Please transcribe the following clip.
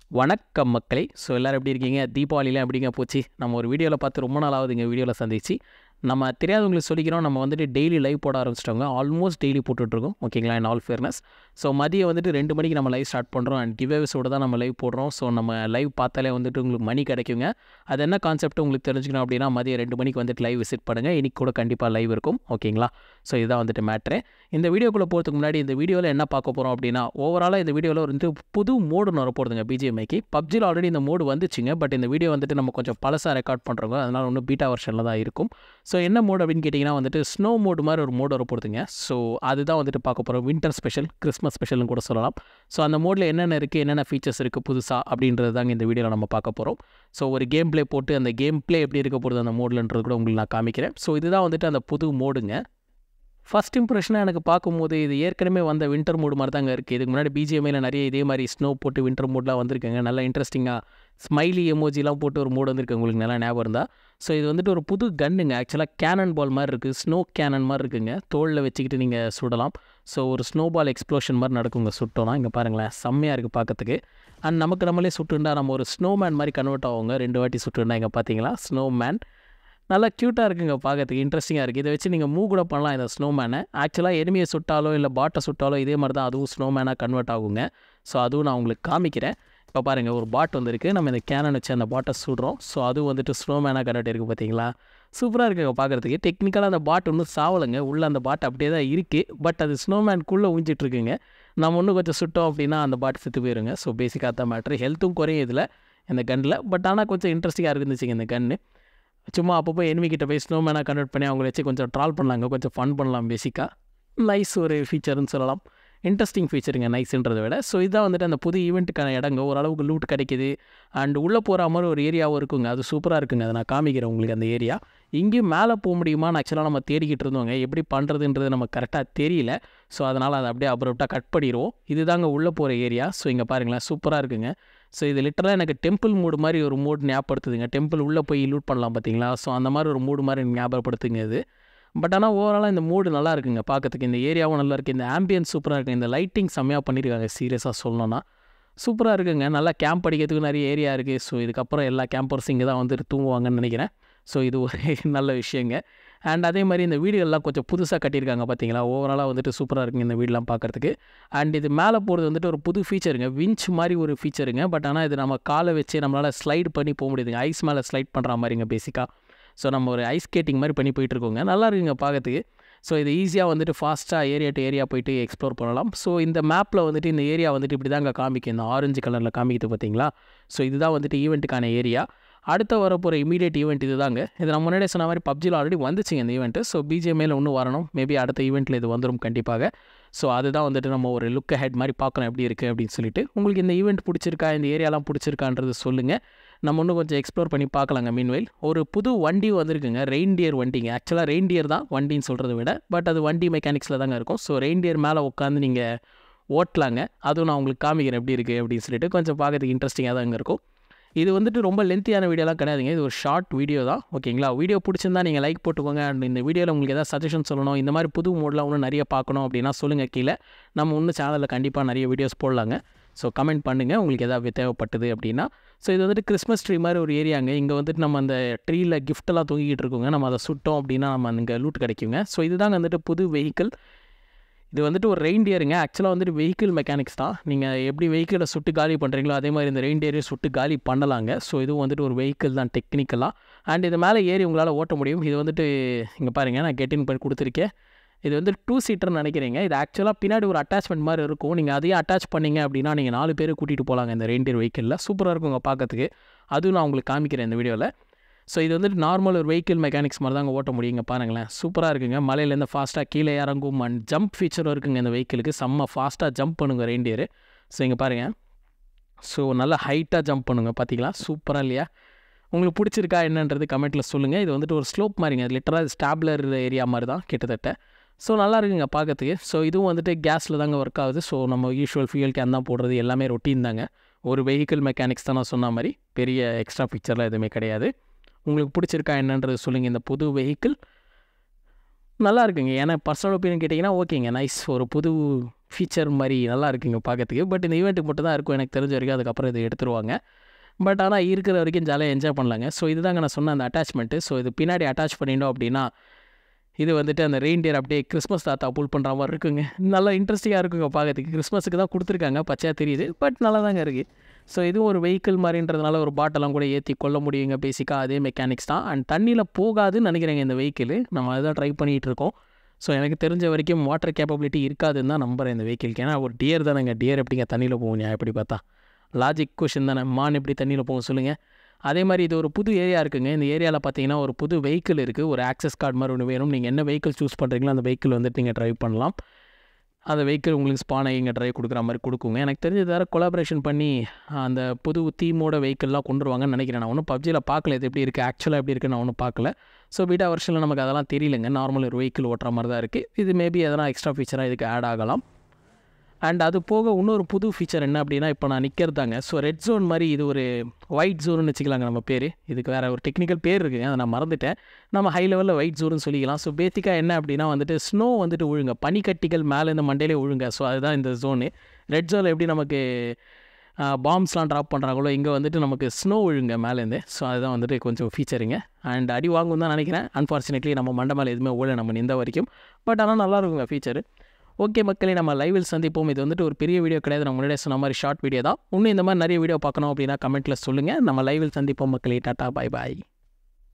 வணக்கம் மக்களே ஸோ எல்லோரும் எப்படி இருக்கீங்க தீபாவளிலாம் எப்படிங்க போச்சு நம்ம ஒரு வீடியோவில் பார்த்து ரொம்ப நாள் ஆகுதுங்க வீடியோவில் சந்திச்சு நம்ம தெரியாதவங்களுக்கு சொல்லிக்கிறோம் நம்ம வந்துட்டு டெய்லி லைவ் போட ஆரம்பிச்சிட்டோங்க ஆல்மோஸ்ட் டெய்லி போட்டுட்ருக்கோம் ஓகேங்களா இன் ஆல் ஃபேர்னஸ் ஸோ மதியம் வந்துட்டு ரெண்டு மணிக்கு நம்ம லைவ் ஸ்டார்ட் பண்ணுறோம் அண்ட் கிவ்வேஸோட தான் நம்ம லைவ் போடுறோம் ஸோ நம்ம லைவ் பார்த்தாலே வந்துட்டு உங்களுக்கு மணி கிடைக்குங்க அது என்ன கான்செப்ட் உங்களுக்கு தெரிஞ்சுக்கணும் அப்படின்னா மதியம் ரெண்டு மணிக்கு வந்துட்டு லைவ் விசிட் பண்ணுங்கள் இன்னைக்கு கூட கண்டிப்பாக லைவ் இருக்கும் ஓகேங்களா ஸோ இதுதான் வந்துட்டு மேட்ரு இந்த வீடியோக்குள்ளே போகிறதுக்கு முன்னாடி இந்த வீடியோவில் என்ன பார்க்க போகிறோம் அப்படின்னா ஓவராலாக இந்த வீடியோவில் வந்து புது மோடு வர போகிறதுங்க பிஜிஎம்ஐக்கு பப்ஜியில் ஆல்ரெடி இந்த மோடு வந்துச்சுங்க பட் இந்த வீடியோ வந்துட்டு நம்ம கொஞ்சம் பழசாக ரெக்கார்ட் பண்ணுறோங்க அதனால் ஒன்றும் பீட்டா வெர்ஷனில் தான் இருக்கும் ஸோ என்ன மோடு அப்படின்னு கேட்டிங்கன்னா வந்துட்டு ஸ்னோ மோடு மாதிரி ஒரு மோடு வர போகிறதுங்க ஸோ அதுதான் வந்துட்டு பார்க்க போகிறோம் வின்டர் ஸ்பெஷல் கிறிஸ்மஸ் ஸ்பெஷல்னு கூட சொல்லலாம் ஸோ அந்த மோடில் என்னென்ன இருக்குது என்னென்ன ஃபீச்சர்ஸ் இருக்குது புதுசாக அப்படின்றது தாங்க இந்த வீடியோவில் நம்ம பார்க்க போகிறோம் ஸோ ஒரு கேம் ப்ளே போட்டு அந்த கேம் ப்ளே எப்படி இருக்க போகிறது அந்த மோட்லன்றது கூட உங்களுக்கு நான் காமிக்கிறேன் ஸோ இதுதான் வந்துட்டு அந்த புது மோடுங்க ஃபஸ்ட் இம்ப்ரெஷனாக எனக்கு பார்க்கும்போது இது ஏற்கனவே வந்த வின்டர் மூடு மாதிரி தாங்க இருக்குது இதுக்கு முன்னாடி பிஜிஎம்ஐயில் நிறைய இதே மாதிரி ஸ்னோ போட்டு வின்டர் மூட்லாம் வந்திருக்குங்க நல்லா இன்ட்ரெஸ்டிங்காக ஸ்மைலி எமோஜிலாம் போட்டு ஒரு மூடு வந்திருக்கு உங்களுக்கு நல்லா ஞாபகம் இருந்தால் ஸோ இது வந்துட்டு ஒரு புது கன்னுங்க ஆக்சுவலாக கேனன் பால் மாதிரி இருக்குது ஸ்னோ கேனன் மாதிரி இருக்குங்க தோளில் வச்சுக்கிட்டு நீங்கள் சுடலாம் ஸோ ஒரு ஸ்னோ பால் எக்ஸ்ப்ளோஷன் மாதிரி நடக்குங்க சுட்டோம்னா இங்கே பாருங்களேன் செம்மையாக இருக்குது பார்க்கறதுக்கு அண்ட் நமக்கு நம்மளே சுட்டுண்டா நம்ம ஒரு ஸ்னோ மேன் மாதிரி கன்வெர்ட் ஆகுங்க ரெண்டு வாட்டி சுட்டுண்டா இங்கே பார்த்தீங்களா ஸ்னோ மேன் நல்லா க்யூட்டாக இருக்குங்க பார்க்கறதுக்கு இன்ட்ரெஸ்டிங்காக இருக்குது இதை வச்சு நீங்கள் மூவ் கூட பண்ணலாம் இந்த ஸ்னோமேனை ஆக்சுவலாக எனிமையை சுட்டாலோ இல்லை பாட்டை சுட்டாலோ இதே மாதிரி தான் அதுவும் ஸ்னோமேனாக கன்வெர்ட் ஆகுங்க ஸோ அதுவும் நான் உங்களுக்கு காமிக்கிறேன் இப்போ பாருங்கள் ஒரு பாட் வந்திருக்கு நம்ம இந்த கேனன் வச்சு அந்த பாட்டை சுடுறோம் ஸோ அதுவும் வந்துட்டு ஸ்னோமேனாக கன்வெர்ட் இருக்குது பார்த்தீங்களா சூப்பராக இருக்குங்க பார்க்குறதுக்கு டெக்னிக்கலாக அந்த பாட் ஒன்றும் சாவலைங்க உள்ளே அந்த பாட் அப்படியே தான் இருக்குது பட் அது ஸ்னோமேனுக்குள்ளே ஊஞ்சிட்ருக்குங்க நம்ம இன்னும் கொஞ்சம் சுட்டோம் அப்படின்னா அந்த பாட் செத்து போயிருங்க ஸோ பேசிக்காக தான் மேட்ரு ஹெல்த்தும் குறையும் இதில் இந்த கன்னில் பட் ஆனால் கொஞ்சம் இன்ட்ரெஸ்டிங்காக இருந்துச்சுங்க இந்த கன்று சும்மா அப்பப்போ enemy கிட்ட போய் ஸ்னோமேனாக கன்வெர்ட் பண்ணி அவங்கள வச்சு கொஞ்சம் ட்ரால் பண்ணலாங்க கொஞ்சம் ஃபன் பண்ணலாம் பேசிக்காக நைஸ் ஒரு ஃபீச்சர்னு சொல்லலாம் இன்ட்ரெஸ்டிங் ஃபீச்சருங்க நைஸ்ன்றதை விட ஸோ இதான் வந்துட்டு அந்த புது ஈவெண்ட்டுக்கான இடங்க ஓரளவுக்கு லூட் கிடைக்குது அண்ட் உள்ளே போகிற மாதிரி ஒரு ஏரியாவும் இருக்குங்க அது சூப்பராக இருக்குங்க அதை நான் காமிக்கிறேன் உங்களுக்கு அந்த ஏரியா இங்கேயும் மேலே போக முடியுமான்னு ஆக்சுவலாக நம்ம தேடிக்கிட்டு இருந்தோங்க எப்படி பண்ணுறதுன்றது நம்ம கரெக்டாக தெரியல ஸோ அதனால் அதை அப்படியே அப்ரப்டாக கட் பண்ணிடுவோம் இதுதாங்க உள்ளே போகிற ஏரியா ஸோ இங்கே பாருங்களேன் சூப்பராக இருக்குங்க ஸோ இது லிட்டராக எனக்கு டெம்பிள் மூடு மாதிரி ஒரு மூடு ஞாபகப்படுத்துதுங்க டெம்பிள் உள்ளே போய் லூட் பண்ணலாம் பார்த்தீங்களா ஸோ அந்த மாதிரி ஒரு மூடு மாதிரி எனக்கு ஞாபகப்படுத்துங்க இது பட் ஆனால் ஓவராலாக இந்த மூடு நல்லா இருக்குங்க பார்க்கறதுக்கு இந்த ஏரியாவும் நல்லா இருக்குது இந்த ஆம்பியன்ஸ் சூப்பராக இருக்குது இந்த லைட்டிங் செம்மையாக பண்ணியிருக்காங்க சீரியஸாக சொல்லணும்னா சூப்பராக இருக்குங்க நல்லா கேம்ப் அடிக்கிறதுக்கு நிறைய ஏரியா இருக்குது ஸோ இதுக்கப்புறம் எல்லா கேம்பர்ஸும் இங்கே தான் வந்துட்டு தூங்குவாங்கன்னு நினைக்கிறேன் ஸோ இது ஒரு நல்ல விஷயங்க அண்ட் அதே மாதிரி இந்த வீடுகள்லாம் கொஞ்சம் புதுசாக கட்டியிருக்காங்க பார்த்தீங்களா ஓவராலாக வந்துட்டு சூப்பராக இருக்குங்க இந்த வீடெலாம் பார்க்குறதுக்கு அண்ட் இது மேலே போகிறது வந்துட்டு ஒரு புது ஃபீச்சருங்க விஞ்ச் மாதிரி ஒரு ஃபீச்சருங்க பட் ஆனால் இது நம்ம காலை வச்சு நம்மளால் ஸ்லைட் பண்ணி போக முடியுதுங்க ஐஸ் மேலே ஸ்லைட் பண்ணுற மாதிரிங்க பேசிக்காக ஸோ நம்ம ஒரு ஐஸ் ஸ்கேட்டிங் மாதிரி பண்ணி போயிட்டுருக்கோங்க நல்லா இருக்குங்க பார்க்கறதுக்கு ஸோ இது ஈஸியாக வந்துட்டு ஃபாஸ்ட்டாக ஏரியா டு ஏரியா போயிட்டு எக்ஸ்ப்ளோர் பண்ணலாம் ஸோ இந்த மேப்பில் வந்துட்டு இந்த ஏரியா வந்துட்டு இப்படி தாங்க காமிக்கும் இந்த ஆரஞ்சு கலரில் காமிக்குது பார்த்தீங்களா ஸோ இதுதான் வந்துட்டு ஈவெண்ட்டுக்கான ஏரியா அடுத்த வரப்போகிற இமீடியட் ஈவெண்ட் இது தாங்க இது நான் முன்னாடியே சொன்ன மாதிரி பப்ஜியில் ஆல்ரெடி வந்துச்சுங்க இந்த ஈவெண்ட்டு ஸோ பிஜிஎம்ஏல இன்னும் வரணும் மேபி அடுத்த ஈவெண்ட்டில் இது வந்துடும் கண்டிப்பாக ஸோ அதுதான் வந்துட்டு நம்ம ஒரு லுக் ஹெட் மாதிரி பார்க்கணும் எப்படி இருக்குது அப்படின்னு சொல்லிட்டு உங்களுக்கு இந்த ஈவெண்ட் பிடிச்சிருக்கா இந்த ஏரியாலாம் பிடிச்சிருக்கான்றது சொல்லுங்கள் நம்ம இன்னும் கொஞ்சம் எக்ஸ்ப்ளோர் பண்ணி பார்க்கலாங்க மீன்வெயில் ஒரு புது வண்டி வந்திருக்குங்க ரெயின்டியர் வண்டிங்க ஆக்சுவலாக ரெயின்டியர் தான் வண்டின்னு சொல்கிறத விட பட் அது வண்டி மெக்கானிக்ஸில் தாங்க இருக்கும் ஸோ ரெயின்டியர் மேலே உட்காந்து நீங்கள் ஓட்டலாங்க அதுவும் நான் உங்களுக்கு காமிக்கிறேன் எப்படி இருக்குது அப்படின்னு சொல்லிட்டு கொஞ்சம் பார்க்கறதுக்கு இன்ட்ரெஸ்டிங்காக தாங்க இருக்கும் இது வந்துட்டு ரொம்ப லென்த்தியான வீடியோலாம் கிடையாதுங்க இது ஒரு ஷார்ட் வீடியோ தான் ஓகேங்களா வீடியோ பிடிச்சிருந்தா நீங்கள் லைக் போட்டுக்கோங்க அண்ட் இந்த வீடியோவில் உங்களுக்கு எதாவது சஜஷன் சொல்லணும் இந்த மாதிரி புது மோட்லாம் இன்னும் நிறைய பார்க்கணும் அப்படின்னா சொல்லுங்கள் கீழே நம்ம இன்னும் சேனலில் கண்டிப்பாக நிறைய வீடியோஸ் போடலாங்க ஸோ கமெண்ட் பண்ணுங்கள் உங்களுக்கு எதாவது தேவைப்பட்டது அப்படின்னா ஸோ இது வந்துட்டு கிறிஸ்மஸ் ட்ரீ மாதிரி ஒரு ஏரியாங்க இங்கே வந்துட்டு நம்ம அந்த ட்ரீயில் கிஃப்ட்டெல்லாம் தூங்கிக்கிட்டு இருக்கோங்க நம்ம அதை சுட்டோம் அப்படின்னா நம்ம இங்கே லூட் கிடைக்குங்க ஸோ இதுதாங்க வந்துட்டு புது வெஹிக்கிள் இது வந்துட்டு ஒரு ரெயின்டியருங்க ஆக்சுவலாக வந்துட்டு வெஹிக்கிள் மெக்கானிக்ஸ் தான் நீங்கள் எப்படி வெஹிக்கிளை சுட்டு காலி பண்ணுறீங்களோ அதே மாதிரி இந்த ரெயின்டியரையும் சுட்டு காலி பண்ணலாங்க ஸோ இதுவும் வந்துட்டு ஒரு வெஹிக்கிள் தான் டெக்னிக்கலாக அண்ட் இது மேலே ஏறி உங்களால் ஓட்ட முடியும் இது வந்துட்டு இங்கே பாருங்கள் நான் கெட்டின் பண்ணி கொடுத்துருக்கேன் இது வந்து டூ சீட்டர்னு நினைக்கிறீங்க இது ஆக்சுவலாக பின்னாடி ஒரு அட்டாச்மெண்ட் மாதிரி இருக்கும் நீங்கள் அதையும் அட்டாச் பண்ணீங்க அப்படின்னா நீங்கள் நாலு பேர் கூட்டிகிட்டு போகலாங்க இந்த ரெயின்டியர் வெஹிக்கிளில் சூப்பராக இருக்குங்க பார்க்கறதுக்கு அதுவும் நான் உங்களுக்கு காமிக்கிறேன் இந்த வீடியோவில் ஸோ இது வந்துட்டு நார்மல் ஒரு வெஹிக்கிள் மெக்கானிக்ஸ் மாதிரி தாங்க ஓட்ட முடியுங்க பாருங்களேன் சூப்பராக இருக்குங்க மலையிலேருந்து ஃபாஸ்ட்டாக கீழே இறங்கும் அண்ட் ஜம்ப் ஃபீச்சரும் இருக்குங்க இந்த வெஹிக்கிளுக்கு செம்ம ஃபாஸ்ட்டாக ஜம்ப் பண்ணுங்க ரெயின்டியர் ஸோ இங்கே பாருங்கள் ஸோ நல்லா ஹைட்டாக ஜம்ப் பண்ணுங்க பார்த்தீங்களா சூப்பராக இல்லையா உங்களுக்கு பிடிச்சிருக்கா என்னன்றது கமெண்ட்டில் சொல்லுங்கள் இது வந்துட்டு ஒரு ஸ்லோப் மாதிரிங்க லிட்டராக ஸ்டாப்லர் ஏரியா மாதிரி தான் கிட்டத்தட்ட ஸோ நல்லா இருக்குங்க பார்க்கறதுக்கு ஸோ இதுவும் வந்துட்டு கேஸில் தாங்க ஒர்க் ஆகுது ஸோ நம்ம யூஷுவல் ஃபியூல் கேன் தான் போடுறது எல்லாமே ரொட்டீன் தாங்க ஒரு வெஹிக்கிள் மெக்கானிக்ஸ் தான் நான் சொன்ன மாதிரி பெரிய எக்ஸ்ட்ரா பிக்சர்லாம் எதுவுமே கிடையாது உங்களுக்கு பிடிச்சிருக்கா என்னன்றது சொல்லுங்கள் இந்த புது வெஹிக்கிள் நல்லா இருக்குங்க ஏன்னா பர்சனல் ஒப்பீனியன் கேட்டிங்கன்னா ஓகேங்க நைஸ் ஒரு புது ஃபீச்சர் மாதிரி நல்லா இருக்குங்க பார்க்கறதுக்கு பட் இந்த ஈவெண்ட்டுக்கு மட்டும் தான் இருக்கும் எனக்கு தெரிஞ்ச வரைக்கும் அதுக்கப்புறம் இது எடுத்துருவாங்க பட் ஆனால் இருக்கிற வரைக்கும் ஜாலியாக என்ஜாய் பண்ணலாங்க ஸோ இதுதாங்க நான் சொன்ன அந்த அட்டாச்மெண்ட்டு ஸோ இது பின்னாடி அட்டாச் பண்ணிட்டோம் அப்படின்னா இது வந்துட்டு அந்த ரெயின்டியர் அப்படியே கிறிஸ்மஸ் தாத்தா புல் பண்ணுற மாதிரி இருக்குங்க நல்லா இன்ட்ரெஸ்டிங்காக இருக்குங்க பார்க்கறதுக்கு கிறிஸ்மஸுக்கு தான் கொடுத்துருக்காங்க பச்சையாக தெரியுது பட் நல்லா தாங்க இருக்குது ஸோ இதுவும் ஒரு வெஹிக்கிள் மாதிரின்றதுனால ஒரு பாட்டெல்லாம் கூட ஏற்றி கொள்ள முடியுங்க பேசிக்காக அதே மெக்கானிக்ஸ் தான் அண்ட் தண்ணியில் போகாதுன்னு நினைக்கிறேங்க இந்த வெஹிக்கிள் நம்ம அதுதான் ட்ரை பண்ணிகிட்டு இருக்கோம் ஸோ எனக்கு தெரிஞ்ச வரைக்கும் வாட்டர் கேப்பபிலிட்டி இருக்காதுன்னு தான் நம்புகிறேன் இந்த வெஹிக்கிள்க்கு ஏன்னா ஒரு டியர் தானேங்க டியர் எப்படிங்க தண்ணியில் போகும் நான் எப்படி பார்த்தா லாஜிக் கொஷின் தானே மான் எப்படி தண்ணியில் போகும் சொல்லுங்கள் அதே மாதிரி இது ஒரு புது ஏரியா இருக்குங்க இந்த ஏரியாவில் பார்த்தீங்கன்னா ஒரு புது வெஹிக்கிள் இருக்குது ஒரு ஆக்சஸ் கார்டு மாதிரி ஒன்று வேணும் நீங்கள் என்ன வெஹிக்கிள் சூஸ் பண்ணுறீங்களோ அந்த வெஹிக்கிள் வந்துட்டு நீங்கள் ட்ரைவ் பண்ணலாம் அந்த வெஹிக்கிள் உங்களுக்கு ஸ்பானை இங்கே ட்ரைவ் கொடுக்குற மாதிரி கொடுக்குங்க எனக்கு தெரிஞ்சது வேறு கொலாபரேஷன் பண்ணி அந்த புது தீமோட வெஹிக்கிள்லாம் கொண்டு வருவாங்கன்னு நினைக்கிறேன் நான் ஒன்றும் பப்ஜியில் பார்க்கல இது எப்படி இருக்குது ஆக்சுவலாக எப்படி இருக்குன்னு நான் ஒன்றும் பார்க்கல ஸோ பீட்டா வருஷனில் நமக்கு அதெல்லாம் தெரியலங்க நார்மல் ஒரு வெஹிக்கிள் ஓட்டுற மாதிரி தான் இருக்குது இது மேபி எதனா எக்ஸ்ட்ரா ஃபீச்சராக இதுக்கு ஆட் ஆகலாம் அண்ட் அது போக இன்னொரு புது ஃபீச்சர் என்ன அப்படின்னா இப்போ நான் நிற்கிறதாங்க ஸோ ரெட் ஜோன் மாதிரி இது ஒரு ஒயிட் ஜோன்னு வச்சுக்கலாங்க நம்ம பேர் இதுக்கு வேறு ஒரு டெக்னிக்கல் பேர் இருக்குங்க அதை நான் மறந்துட்டேன் நம்ம ஹை லெவலில் ஒயிட் ஜோன்னு சொல்லிக்கலாம் ஸோ பேசிக்காக என்ன அப்படின்னா வந்துட்டு ஸ்னோ வந்துட்டு விழுங்க பனிக்கட்டிகள் மேலே இந்த மண்டையிலே விழுங்க ஸோ அதுதான் இந்த ஜோனு ரெட் ஜோனில் எப்படி நமக்கு பாம்ஸ்லாம் ட்ராப் பண்ணுறாங்களோ இங்கே வந்துட்டு நமக்கு ஸ்னோ விழுங்க மேலேருந்து ஸோ அதுதான் வந்துட்டு கொஞ்சம் ஃபீச்சருங்க அண்ட் அடி வாங்கும் தான் நினைக்கிறேன் அன்ஃபார்ச்சுனேட்லி நம்ம மண்டை மேலே எதுவுமே ஓட நம்ம இந்த வரைக்கும் பட் ஆனால் நல்லா இருக்குங்க ஃபீச்சரு ஓகே மக்களே நம்ம லைவில் சந்திப்போம் இது வந்துட்டு ஒரு பெரிய வீடியோ கிடையாது நான் முன்னாடியே சொன்ன மாதிரி ஷார்ட் வீடியோ தான் இன்னும் இந்த மாதிரி நிறைய வீடியோ பார்க்கணும் அப்படின்னா கமெண்ட்டில் சொல்லுங்கள் நம்ம லைவில் சந்திப்போம் மக்களே டாட்டா பாய் பாய்